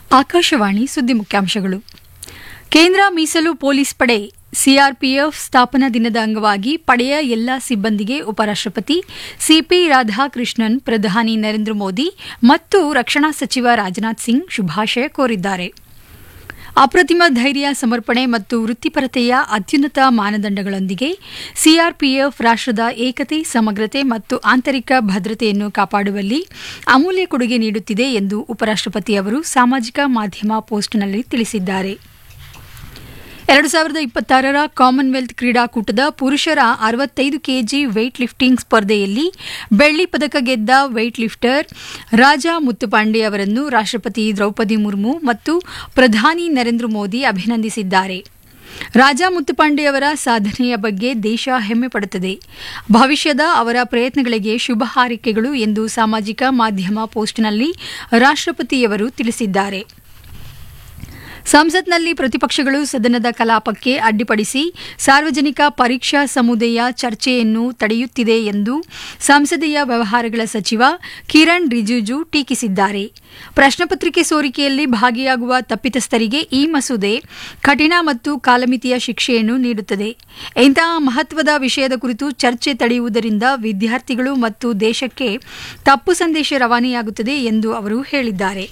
ಆಕಾಶವಾಣಿ ಸುದ್ದಿ ಮುಖ್ಯಾಂಶಗಳು ಕೇಂದ್ರ ಮೀಸಲು ಪೊಲೀಸ್ ಪಡೆ ಸಿಆರ್ಪಿಎಫ್ ಸ್ಥಾಪನಾ ದಿನದ ಅಂಗವಾಗಿ ಪಡೆಯ ಎಲ್ಲ ಸಿಬ್ಬಂದಿಗೆ ಉಪರಾಷ್ಟಪತಿ ಸಿಪಿ ರಾಧಾಕೃಷ್ಣನ್ ಪ್ರಧಾನಿ ನರೇಂದ್ರ ಮೋದಿ ಮತ್ತು ರಕ್ಷಣಾ ಸಚಿವ ರಾಜನಾಥ್ ಸಿಂಗ್ ಶುಭಾಶಯ ಕೋರಿದ್ದಾರೆ ಅಪ್ರತಿಮ ಧೈರ್ಯ ಸಮರ್ಪಣೆ ಮತ್ತು ವೃತ್ತಿಪರತೆಯ ಅತ್ಯುನ್ನತ ಮಾನದಂಡಗಳೊಂದಿಗೆ ಸಿಆರ್ಪಿಎಫ್ ರಾಷ್ಟದ ಏಕತೆ ಸಮಗ್ರತೆ ಮತ್ತು ಆಂತರಿಕ ಭದ್ರತೆಯನ್ನು ಕಾಪಾಡುವಲ್ಲಿ ಅಮೂಲ್ಯ ಕೊಡುಗೆ ನೀಡುತ್ತಿದೆ ಎಂದು ಉಪರಾಷ್ಟಪತಿ ಅವರು ಸಾಮಾಜಿಕ ಮಾಧ್ಯಮ ಪೋಸ್ಟ್ನಲ್ಲಿ ತಿಳಿಸಿದ್ದಾರೆ ಎರಡು ಸಾವಿರದ ಇಪ್ಪತ್ತಾರರ ಕಾಮನ್ವೆಲ್ತ್ ಕ್ರೀಡಾಕೂಟದ ಪುರುಷರ ಅರವತ್ತೈದು ಕೆಜಿ ವೆಯ್ಟ್ ಲಿಫ್ಟಿಂಗ್ ಸ್ಪರ್ಧೆಯಲ್ಲಿ ಬೆಳ್ಳಿ ಪದಕ ಗೆದ್ದ ವೆಯ್ಟ್ ಲಿಫ್ಟರ್ ರಾಜಾ ಮುತ್ತುಪಾಂಡೆ ಅವರನ್ನು ರಾಷ್ಟಪತಿ ದ್ರೌಪದಿ ಮುರ್ಮು ಮತ್ತು ಪ್ರಧಾನಿ ನರೇಂದ್ರ ಮೋದಿ ಅಭಿನಂದಿಸಿದ್ದಾರೆ ರಾಜಾ ಮುತ್ತುಪಾಂಡೆ ಅವರ ಸಾಧನೆಯ ಬಗ್ಗೆ ದೇಶ ಹೆಮ್ಮೆ ಪಡುತ್ತದೆ ಭವಿಷ್ಯದ ಅವರ ಪ್ರಯತ್ನಗಳಿಗೆ ಶುಭ ಹಾರೈಕೆಗಳು ಎಂದು ಸಾಮಾಜಿಕ ಮಾಧ್ಯಮ ಪೋಸ್ಟ್ನಲ್ಲಿ ರಾಷ್ಟಪತಿಯವರು ತಿಳಿಸಿದ್ದಾರೆ ಸಂಸತ್ನಲ್ಲಿ ಪ್ರತಿಪಕ್ಷಗಳು ಸದನದ ಕಲಾಪಕ್ಕೆ ಅಡ್ಡಿಪಡಿಸಿ ಸಾರ್ವಜನಿಕ ಪರೀಕ್ಷಾ ಸಮುದಾಯ ಚರ್ಚೆಯನ್ನು ತಡೆಯುತ್ತಿದೆ ಎಂದು ಸಂಸದೀಯ ವ್ಯವಹಾರಗಳ ಸಚಿವ ಕಿರಣ್ ರಿಜಿಜು ಟೀಕಿಸಿದ್ದಾರೆ ಪ್ರಶ್ನಪತ್ರಿಕೆ ಸೋರಿಕೆಯಲ್ಲಿ ಭಾಗಿಯಾಗುವ ತಪ್ಪಿತಸ್ಥರಿಗೆ ಈ ಮಸೂದೆ ಕಠಿಣ ಮತ್ತು ಕಾಲಮಿತಿಯ ಶಿಕ್ಷೆಯನ್ನು ನೀಡುತ್ತದೆ ಇಂತಹ ಮಹತ್ವದ ವಿಷಯದ ಕುರಿತು ಚರ್ಚೆ ತಡೆಯುವುದರಿಂದ ವಿದ್ಯಾರ್ಥಿಗಳು ಮತ್ತು ದೇಶಕ್ಕೆ ತಪ್ಪು ಸಂದೇಶ ರವಾನೆಯಾಗುತ್ತದೆ ಎಂದು ಅವರು ಹೇಳಿದ್ದಾರೆ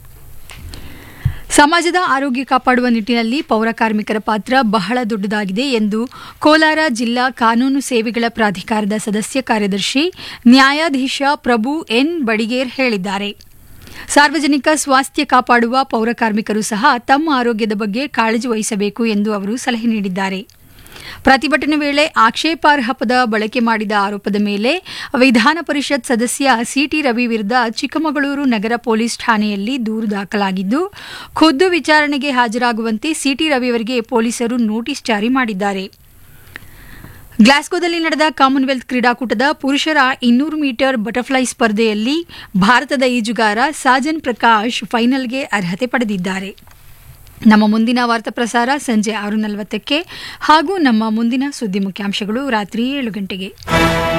ಸಮಾಜದ ಆರೋಗ್ಯ ಕಾಪಾಡುವ ನಿಟ್ಟಿನಲ್ಲಿ ಪೌರ ಕಾರ್ಮಿಕರ ಪಾತ್ರ ಬಹಳ ದೊಡ್ಡದಾಗಿದೆ ಎಂದು ಕೋಲಾರ ಜಿಲ್ಲಾ ಕಾನೂನು ಸೇವೆಗಳ ಪ್ರಾಧಿಕಾರದ ಸದಸ್ಯ ಕಾರ್ಯದರ್ಶಿ ನ್ಯಾಯಾಧೀಶ ಪ್ರಭು ಎನ್ ಬಡಿಗೇರ್ ಹೇಳಿದ್ದಾರೆ ಸಾರ್ವಜನಿಕ ಸ್ವಾಸ್ಥ್ಯ ಕಾಪಾಡುವ ಪೌರ ಕಾರ್ಮಿಕರು ಸಹ ತಮ್ಮ ಆರೋಗ್ಯದ ಬಗ್ಗೆ ಕಾಳಜಿ ವಹಿಸಬೇಕು ಎಂದು ಅವರು ಸಲಹೆ ನೀಡಿದ್ದಾರೆ ಪ್ರತಿಭಟನೆ ವೇಳೆ ಆಕ್ಷೇಪಾರ್ಹ ಪದ ಬಳಕೆ ಮಾಡಿದ ಆರೋಪದ ಮೇಲೆ ವಿಧಾನ ಪರಿಷತ್ ಸದಸ್ಯ ಸಿಟಿ ರವಿ ವಿರುದ್ಧ ಚಿಕ್ಕಮಗಳೂರು ನಗರ ಪೊಲೀಸ್ ಠಾಣೆಯಲ್ಲಿ ದೂರು ದಾಖಲಾಗಿದ್ದು ಖುದ್ದು ವಿಚಾರಣೆಗೆ ಹಾಜರಾಗುವಂತೆ ಸಿಟಿ ರವಿಯವರಿಗೆ ಪೊಲೀಸರು ನೋಟಿಸ್ ಜಾರಿ ಮಾಡಿದ್ದಾರೆ ಗ್ಲಾಸ್ಗೋದಲ್ಲಿ ನಡೆದ ಕಾಮನ್ವೆಲ್ತ್ ಕ್ರೀಡಾಕೂಟದ ಪುರುಷರ ಇನ್ನೂರು ಮೀಟರ್ ಬಟರ್ಫ್ಲೈ ಸ್ಪರ್ಧೆಯಲ್ಲಿ ಭಾರತದ ಈಜುಗಾರ ಸಾಜನ್ ಪ್ರಕಾಶ್ ಫೈನಲ್ಗೆ ಅರ್ಹತೆ ಪಡೆದಿದ್ದಾರೆ ನಮ್ಮ ಮುಂದಿನ ವಾರ್ತಾ ಪ್ರಸಾರ ಸಂಜೆ ಆರು ನಲವತ್ತಕ್ಕೆ ಹಾಗೂ ನಮ್ಮ ಮುಂದಿನ ಸುದ್ದಿ ಮುಖ್ಯಾಂಶಗಳು ರಾತ್ರಿ ಏಳು ಗಂಟೆಗೆ